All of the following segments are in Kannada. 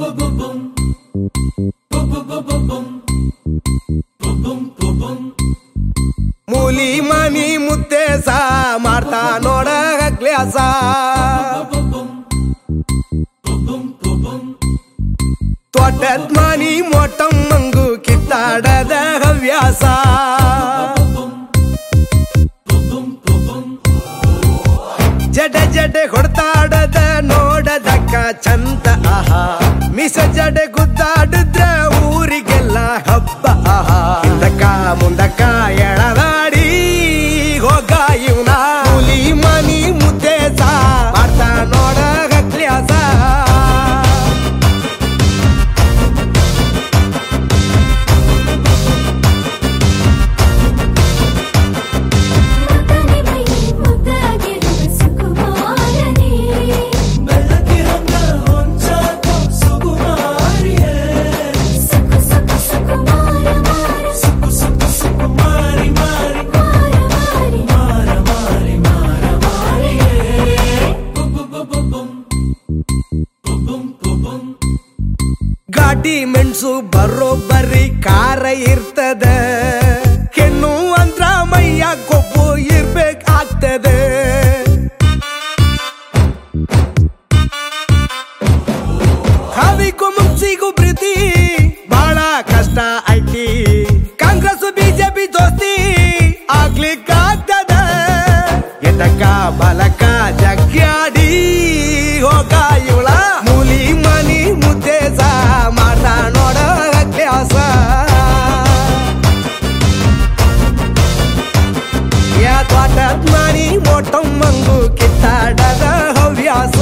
ಮೂಲಿ ಮನಿ ಮುದ್ದೆ ಸಾ ಮಾಡ್ತಾ ನೋಡ ಹಗ್ಲ್ಯಾಸ ತೋಟದ ಮನಿ ಮೊಟ್ಟಮ್ಮಂಗು ಕಿತ್ತಾಡದ ಹವ್ಯಾಸ ಜಡೆ ಜಡೆ ಹೊಡ್ತಾಡದ ನೋಡದಕ್ಕ ಚಂದ ಆಹಾ ಮಿಸ ಜಡೆ ಗುದ್ದಾಡಿದ್ರ ಊರಿಗೆಲ್ಲ ಹಬ್ಬ ಆಹಾ ಹಿಂದಕ್ಕ ಮುಂದಕ್ಕ ಎಳದಾಡಿ ಹೋಗ ಇವನ ಹುಲಿ ಮನಿ ಮುದ್ದೆ ಸಾ ಮಾಡ್ತಾ ನೋಡ ಹಕ್ಲ್ಯಾಸ ಮುದ್ದನೆ ಮೈ ಮುದ್ದಾಗಿರುವ ಸುಕುಮಾರನೇ ಸುಕು ಸುಕು ಸುಕುಮಾರ ಮಾರ ಸುಕು ಸುಕು ಸುಕುಮಾರಿ ಮಾರಿ ಮಾರ ಮಾರಿ ಗಾಡಿ ಮೆಣಸು ಬರೋಬ್ಬರಿ ಕಾರ ಇರ್ತದ ಹೆಣ್ಣು ಅಂದ್ರ ಮೈಯ ಕೊಬ್ಬು ಇರ್ಬೇಕಾಗ್ತದೆ ಹಾವಿಗೂ ಮುಂಚಿಗೂ ಪ್ರೀತಿ ಬಹಳ ಕಷ್ಟ ಐತಿ ಕಾಂಗ್ರೆಸ್ ಬಿಜೆಪಿ ದೋಸ್ತಿ ಆಗ್ಲಿಕ್ಕಾಗ್ತದ ಎದಕ್ಕ ಬಲಕ ಜಗ್ಗಾಡಿ ಹೋಗ ಇವಳ ಮೂಲಿ ಮನಿ ಮುದ್ದೆ ಸಾ ಮಾಡ್ತಾ ನೋಡ ಅಭ್ಯಾಸ ಯಾ ತ್ವಾಟದ ಮನಿ ಮೊಟ್ಟಮ್ಮಂಗು ಕಿತ್ತಾಡದ ಹವ್ಯಾಸ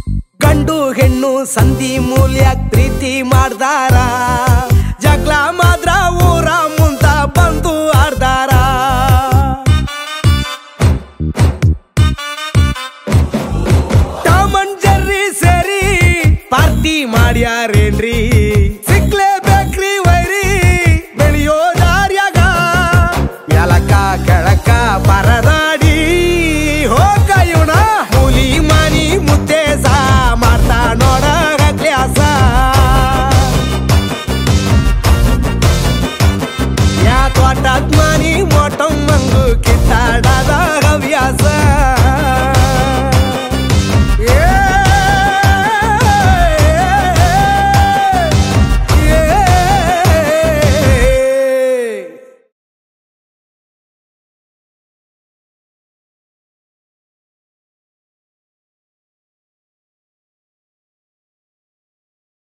ಗಂಡು ಹೆಣ್ಣು ಸಂಧಿ ಮೂಲ್ಯ ಪ್ರೀತಿ ಮಾಡ್ದಾರ ಜಗಳ ಮಾಡ